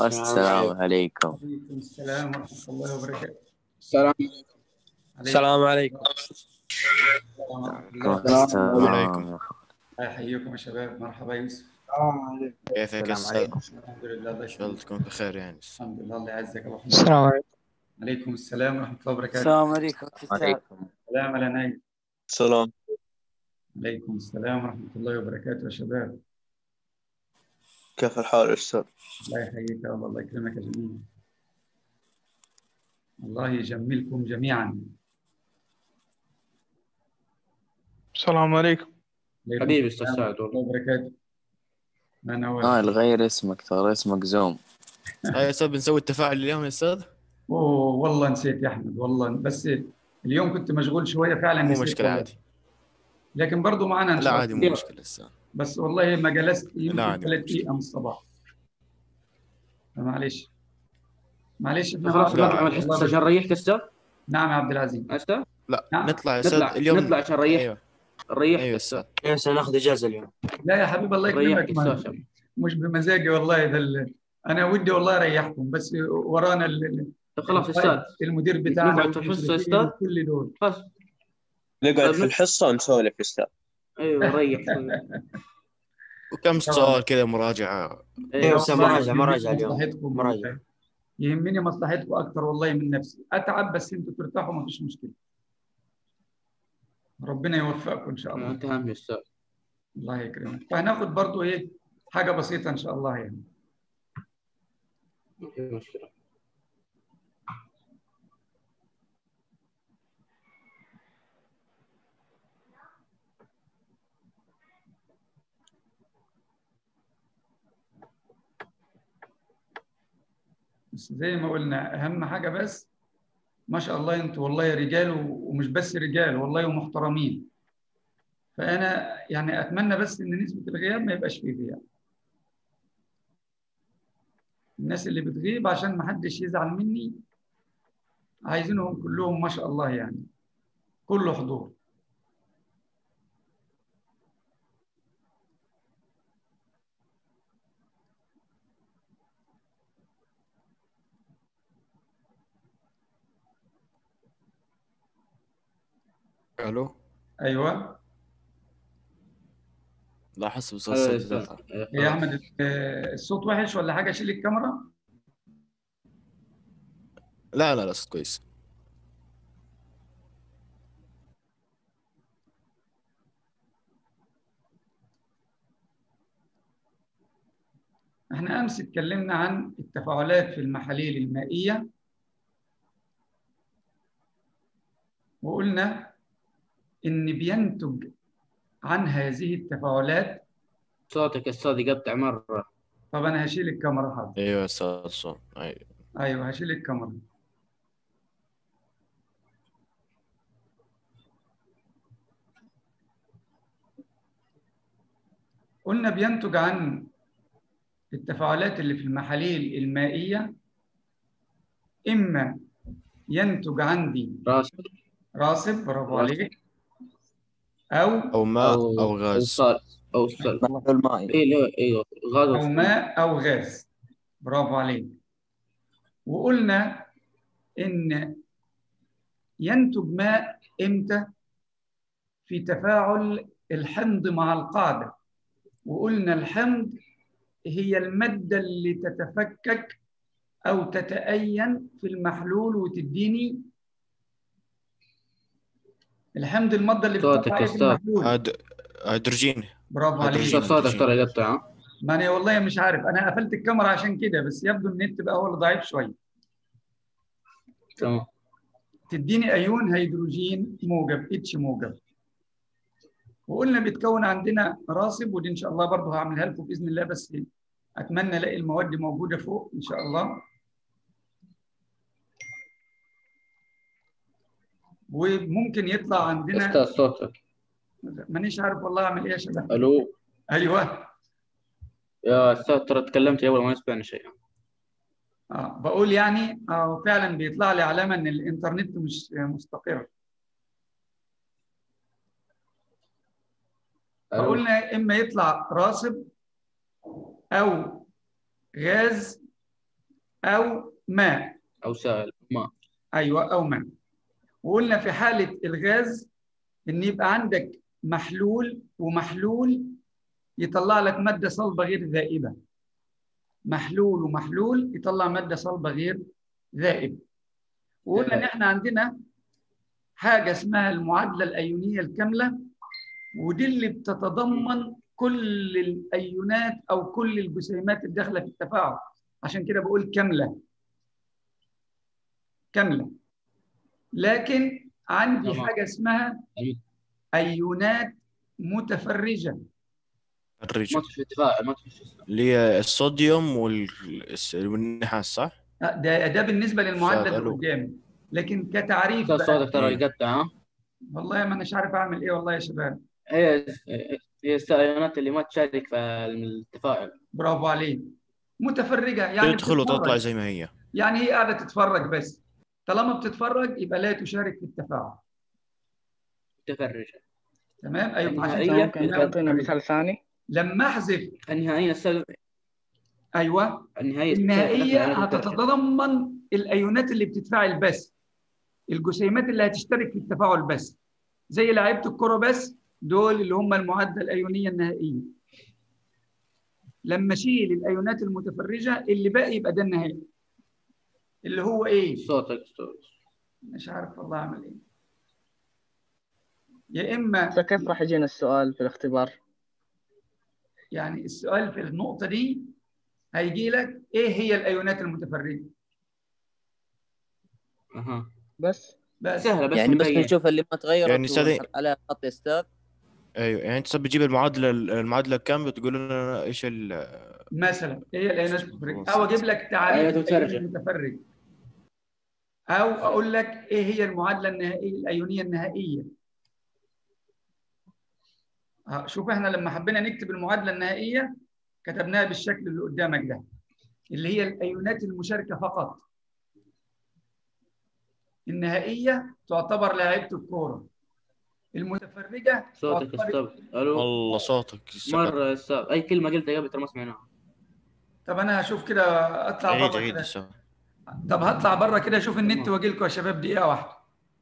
السلام عليكم وعليكم السلام ورحمة الله وبركاته السلام السلام عليكم السلام عليكم. عليكم يحييكم يا شباب مرحبا يوسف كيفك يا السلام استاذ؟ عليكم الحمد لله الله ان شاء الله يسلمك تكون بخير يعني الحمد لله الله يعزك ابو حميد السلام عليكم عليكم السلام ورحمة الله وبركاته السلام عليكم عليكم السلام على نايف سلام عليكم السلام ورحمة الله وبركاته يا شباب كيف الحال يا أستاذ؟ الله يحييك يا الله الله يكرمك يا جميل الله يجملكم جميعا السلام عليكم عليكم حبيبي استاذ السلام سعد ورحمة والله الله وبركاته أنا اه واحد الغير اسمك ترى اسمك زوم هاي يا استاذ بنسوي التفاعل اليوم يا استاذ؟ أوه والله نسيت يا أحمد والله بس اليوم كنت مشغول شوية فعلا مو نسيت مشكلة والله. عادي لكن برضو معنا إن لا شاء عادي الله مو مشكلة استاذ بس والله ما جلست لا يمكن عادي، ثلاث مش- دقيقة من الصباح معلش معلش احنا خلاص لا، نطلع من الحصه عشان نريحك استاذ نعم يا عبد العزيز استاذ لا نعم. نطلع يا استاذ نطلع اليوم نطلع عشان نريح ايوه نريحك ايوه استاذ استاذ ايوه سناخذ اجازه اليوم لا يا حبيب الله ريحك يكرمك ما- استاذ مش بمزاجي والله ده ال- انا ودي والله اريحكم بس ورانا ال- ال- طب خلاص استاذ المدير بتاعنا نقعد في الحصة يا والمشرفين أستاذ؟ كل دول خلاص نقعد طيب. في الحصة ونسولف يا أستاذ ايوه نريح وكم سؤال كذا مراجعة ايوه استاذ والله مراجعه مراجعه اليوم مصلحتكم مراجعه يهمني مصلحتكم اكتر والله من نفسي اتعب بس انتوا ترتاحوا ما فيش مشكله ربنا يوفقكم ان شاء الله انت اهم يا استاذ الله يكرمك فهناخد برضو ايه حاجه بسيطه ان شاء الله يعني ما في مشكله بس زي ما قلنا اهم حاجه بس ما شاء الله انتوا والله رجال و- ومش بس رجال والله ومحترمين فانا يعني اتمنى بس ان نسبه الغياب ما يبقاش فيه غياب الناس اللي بتغيب عشان ما حدش يزعل مني عايزينهم كلهم ما شاء الله يعني كله حضور الو ايوه لا احس بصوت أيوة يا صوت أستاذ. قطع. أيوة، يا خلاص. احمد آه، الصوت وحش ولا حاجه شيل الكاميرا لا لا لا صوت كويس احنا امس اتكلمنا عن التفاعلات في المحاليل المائيه وقلنا ان بينتج عن هذه التفاعلات صوتك يا استاذ يقطع مره طب انا هشيل الكاميرا حاضر ايوه يا استاذ صوت ايوه ايوه هشيل الكاميرا قلنا بينتج عن التفاعلات اللي في المحاليل المائية إما ينتج عندي راسك راسب برافو راسب. عليك أو او ماء او او غاز صال او صال محلول مائي ايوه ايوه غاز أو وصال. ماء أو غاز برافو عليك وقلنا إن ينتج ماء إمتى في تفاعل الحمض مع القاعدة وقلنا الحمض هي المادة اللي تتفكك أو تتأين في المحلول وتديني الحمض المادة اللي صوتك بتطلع يا في أستاذ. المحلول هيد- هيدروجين برافو عليك هيدروجين. استاذ صوتك ترى يقطع ها؟ ما أنا والله مش عارف أنا قفلت الكاميرا عشان كده بس يبدو النت بقى هو اللي ضعيف شوية تمام تديني ايون هيدروجين موجب اتش موجب وقلنا بيتكون عندنا راسب ودي ان شاء الله برضه هعملها لكم باذن الله بس اتمنى الاقي المواد موجوده فوق ان شاء الله وممكن يطلع عندنا استاذ صوتك مانيش عارف والله اعمل ايه يا شباب الو ايوه يا استاذ ترى تكلمت اول ما سمعنا شيء آه بقول يعني آه فعلا بيطلع لي علامه ان الانترنت مش مستقر ألو. فقلنا اما يطلع راسب او غاز او ماء او سائل ماء ايوه او ماء وقلنا في حاله الغاز ان يبقى عندك محلول ومحلول يطلع لك ماده صلبه غير ذائبه محلول ومحلول يطلع ماده صلبه غير ذائبه وقلنا ان احنا عندنا حاجه اسمها المعادله الايونيه الكامله ودي اللي بتتضمن كل الايونات او كل الجسيمات الداخله في التفاعل عشان كده بقول كامله كامله لكن عندي تمام. حاجه اسمها أيوة. ايونات متفرجه الرجل ما في تفاعل ما في اللي هي الصوديوم وال- والنحاس صح؟ ده ده بالنسبه للمعادله اللي شغلوا. قدامي لكن كتعريف استاذ بقى صوتك ترى يقطع ها والله ما اناش عارف اعمل ايه والله يا شباب هي هي السائلات اللي ما تشارك في التفاعل برافو عليك متفرجه يعني تدخل وتطلع بتتفرج. زي ما هي يعني هي قاعده تتفرج بس طالما بتتفرج يبقى لا تشارك في التفاعل متفرجة تمام ايوه عشان النهائية كده ممكن قلنا تعطينا متفرجة. مثال ثاني لما احذف النهائية السل... ايوه النهائية النهائيه متفرجة. هتتضمن الايونات اللي بتتفاعل بس الجسيمات اللي هتشترك في التفاعل بس زي لعيبه الكره بس دول اللي هم المعادله الايونيه النهائيه لما اشيل الايونات المتفرجه اللي باقي يبقى ده النهائي اللي هو ايه صوتك صوتك مش عارف والله اعمل ايه يا اما فكيف راح يجينا السؤال في الاختبار؟ يعني السؤال في النقطه دي هيجي لك ايه هي الايونات المتفرجه اها بس بس سهلة بس يعني بس مبين. نشوف اللي ما تغيرت يعني استاذ- ونحط عليها خط يا استاذ ايوه يعني انت بتجيب المعادله المعادله الكامله تقول لنا ايش ال مثلا ايه هي الايونات المتفرجه او اجيب لك تعريف أيونات الايون متفرجة. المتفرج او اقول لك ايه هي المعادله النهائيه الايونيه النهائيه آه، شوف احنا لما حبينا نكتب المعادله النهائيه كتبناها بالشكل اللي قدامك ده اللي هي الايونات المشاركه فقط النهائيه تعتبر لعيبه الكوره المتفرجه صوتك تعتبر استوب الو والله صوتك مرة استوب اي كلمة قلتها قبل ترى ما سمعناها طب انا هشوف كده اطلع عيد بره عيد كده السؤال. طب هطلع بره كده اشوف النت واجي لكم يا شباب دقيقه واحده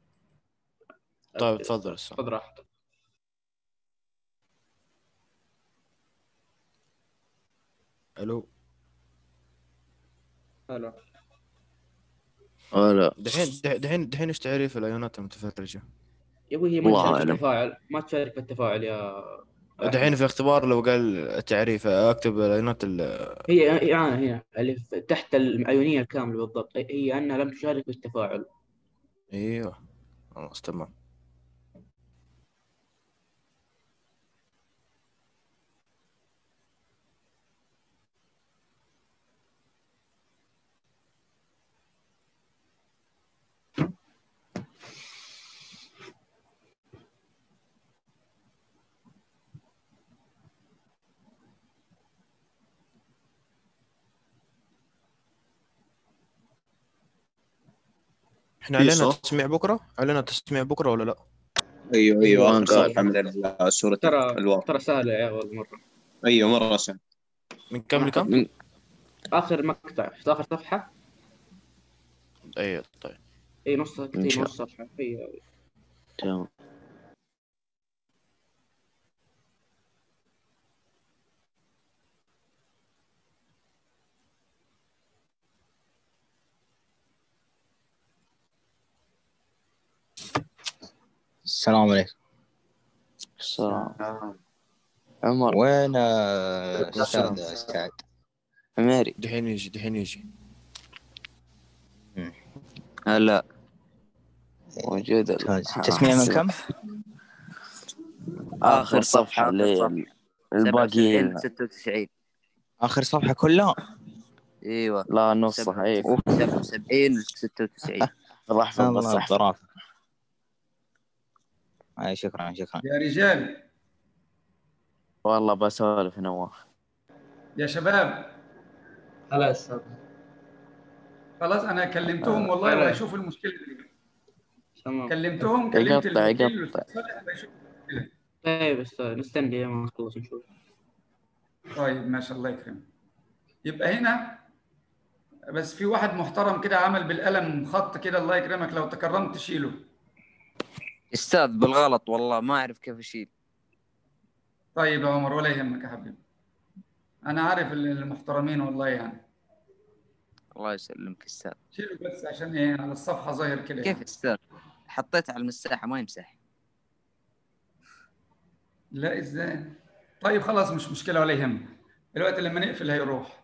طيب تفضل السؤال خذ راحتك الو الو ولا دحين دحين دحين ايش تعريف الايونات المتفرجه؟ يا ابوي هي ما الله تشارك في أعلم. التفاعل ما تشارك في التفاعل يا دحين في الاختبار لو قال التعريف اكتب الايونات ال هي هي أنا هنا اللي في- تحت الايونيه الكامله بالضبط هي انها لم تشارك في التفاعل ايوه خلاص تمام احنا في علينا صوت؟ تسميع بكره؟ علينا تسميع بكره ولا لا؟ ايوه أيوة، ايوه اخر قال. صفحه من سوره ترى الواقع ترى سهله يا اول مره ايوه مره سهل من كم لكم؟ من اخر مقطع في اخر صفحه ايوه طيب اي نص إن اي شاء نص صفحه هي تمام السلام عليكم السلام عمر وين آه، السلام. استاذ سعد عميري دحين يجي دحين يجي هلا موجود تسميع من كم؟ اخر صفحه اللي الباقيين 96 اخر صفحه كلها ايوه لا نصها ايه 77 و 96 الله يحفظ بس الله احفظ الظرافه اي شكرا شكرا يا رجال والله بسولف نواف يا شباب خلاص خلاص انا كلمتهم والله خلاص. وهيشوفوا المشكله دي تمام كلمتهم كلمت يقطع- الوكيل يقطع. والأستاذ صالح وهيشوفوا المشكلة. طيب بس نستنى لما نخلص نشوف طيب ما شاء الله يكرمك يبقى هنا بس في واحد محترم كده عمل بالقلم خط كده الله يكرمك لو تكرمت تشيله استاذ بالغلط والله ما اعرف كيف اشيل طيب يا عمر ولا يهمك يا حبيبي انا عارف ال- المحترمين والله يعني الله يسلمك استاذ شيله بس عشان ايه على الصفحه ظاهر كده كيف يعني. استاذ حطيته على المساحه ما يمسح لا ازاي طيب خلاص مش مشكله ولا يهمك دلوقتي لما نقفل هيروح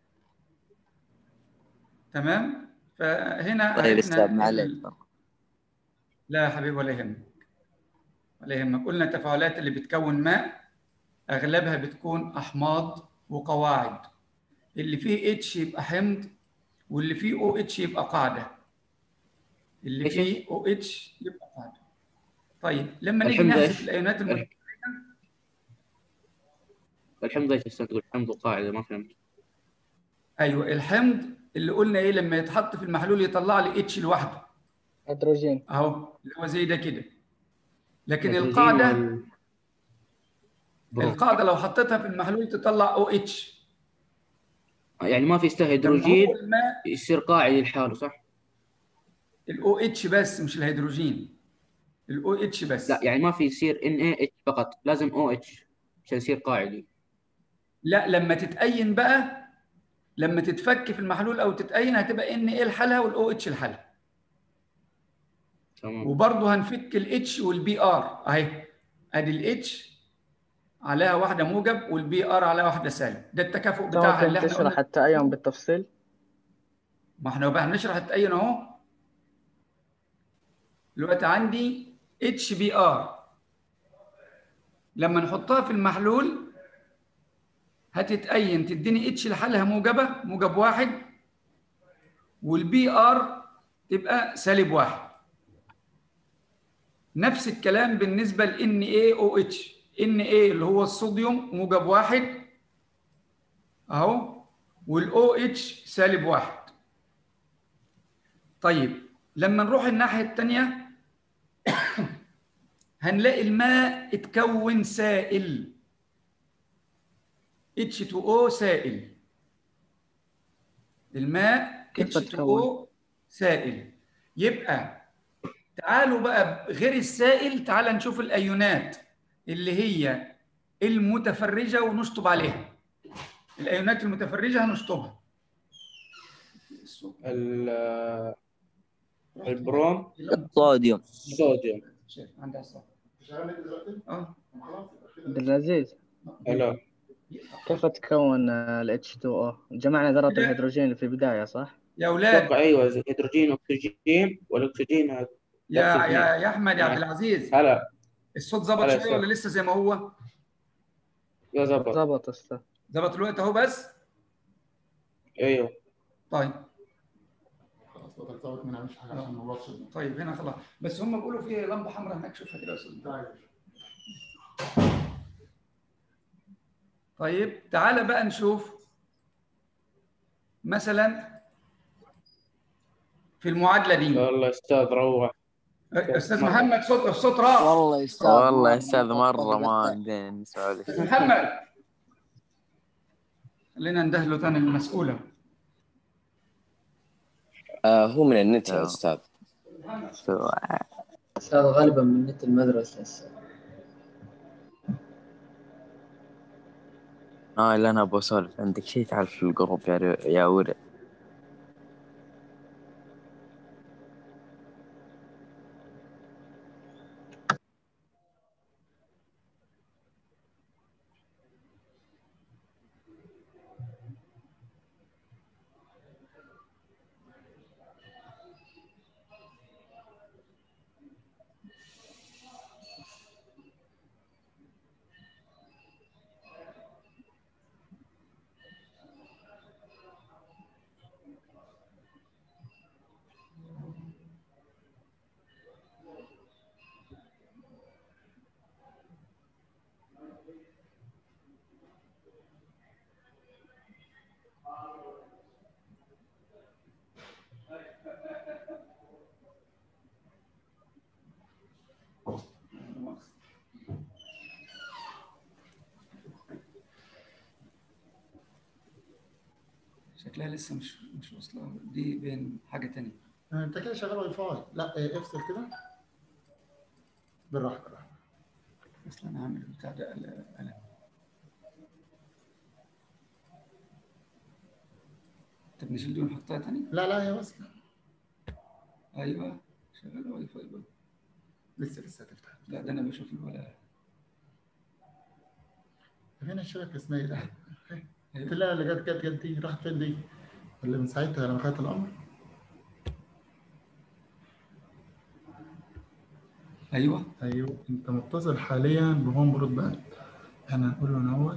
تمام فهنا طيب عرفنا استاذ ما عليك ال- لا يا حبيبي ولا يهمك ولا يهمك قلنا التفاعلات اللي بتكون ماء اغلبها بتكون احماض وقواعد اللي فيه اتش يبقى حمض واللي فيه او اتش يبقى قاعده اللي إيش؟ فيه او اتش يبقى قاعده طيب لما نيجي الحمض نحذف إيش؟ الايونات المت... الحمض ايش استاذ تقول حمض وقاعده ما فهمت ايوه الحمض اللي قلنا ايه لما يتحط في المحلول يطلع لي اتش لوحده هيدروجين اهو اللي هو زي ده كده لكن الهيدروجين القاعده وال- برو. القاعده لو حطيتها في المحلول تطلع او اتش يعني ما في استاذ لما هيدروجين هو الماء يصير قاعدي لحاله صح؟ الاو اتش بس مش الهيدروجين الاو اتش بس لا يعني ما في يصير ان اي اتش فقط لازم او اتش عشان يصير قاعدي لا لما تتأين بقى لما تتفك في المحلول او تتأين هتبقى ان ايه لحالها والاو اتش لحالها تمام وبرضه هنفك الاتش والبي ار اهي ادي الاتش عليها واحده موجب والبي ار عليها واحده سالب ده التكافؤ بتاعها اللي ممكن احنا تشرح قلنا التأين بالتفصيل ما احنا بقى هنشرح التأين اهو دلوقتي عندي اتش بي ار لما نحطها في المحلول هتتأين تديني اتش لحالها موجبة موجب واحد والبي ار تبقى سالب واحد نفس الكلام بالنسبة ل NaOH Na اللي هو الصوديوم موجب واحد اهو والأو اتش سالب واحد طيب لما نروح الناحية التانية هنلاقي الماء اتكون سائل H2O سائل الماء كيف H2O اتكون؟ سائل يبقى تعالوا بقى غير السائل تعال نشوف الأيونات اللي هي المتفرجة ونشطب عليها الأيونات المتفرجة هنشطبها ال- البروم الصوديوم الصوديوم شايف عندها صح اه عبد العزيز لا كيف تكون ال H2O؟ جمعنا ذرة الهيدروجين اللي في البداية صح؟ يا اولاد اتوقع ايوه زي هيدروجين واكسجين والاكسجين هذا يا نفس يا الاثنين. يا احمد يا عبد العزيز هلا الصوت ظبط هلا يا شويه أستاذ. ولا لسه زي ما هو يا زبط ضبط أستاذ ظبط الوقت اهو بس ايوه طيب خلاص بطل ثابت ما نعملش حاجه عشان الموضوع تشد طيب هنا خلاص بس هم بيقولوا في لمبه حمراء هناك شوفها كده يا استاذ طيب طيب تعالى بقى نشوف مثلا في المعادله دي والله استاذ روح استاذ محمد صوت الصوت راح والله يا استاذ والله يا استاذ مره ما عندنا نسولف استاذ محمد خلينا ندهله ثاني المسؤوله آه هو من النت يا آه. استاذ أستاذ غالبا من نت المدرسة أستاذ. اه لا انا ابغى اسولف عندك شيء تعال في الجروب يا ري- يا ورع شكلها لسه مش مش واصله دي بين حاجه تانية انت كده شغال واي فاي لا إيه، افصل كده بالراحه بالراحه اصلا انا عامل بتاع ده قلم قلم. طب نشيل دي ونحطها تاني لا لا هي بس ايوه شغاله واي فاي برضه لسه لسه هتفتح لا ده انا بشوف الولا هنا الشبكه اسمها ايه ده؟ أيوة. قلت لها اللي جت جت جت دي راحت فين دي؟ اللي من ساعتها لما خدت الامر ايوه ايوه انت متصل حاليا بهوم برود باند احنا هنقول له نوت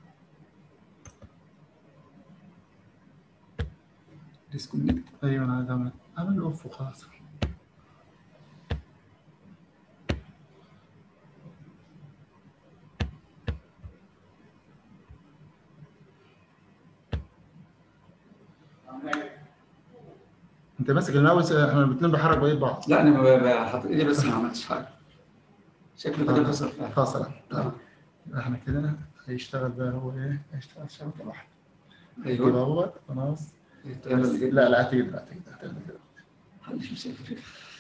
ديسكونكت ايوه انا عايز اعمل اعمل له اوف وخلاص انت ماسك الماوس احنا الاثنين بنحرك بايد بعض لا انا ب- ب- حاطط ايدي بس ما عملتش حاجه شكله كده فصل فعلا فاصلة طيب يبقى احنا كده هيشتغل بقى هو ايه؟ هيشتغل شبكة واحدة ايوه يبقى هو خلاص الطيارة اللي جت. لا لا هتقدر هتقدر هتقدر محدش مسافر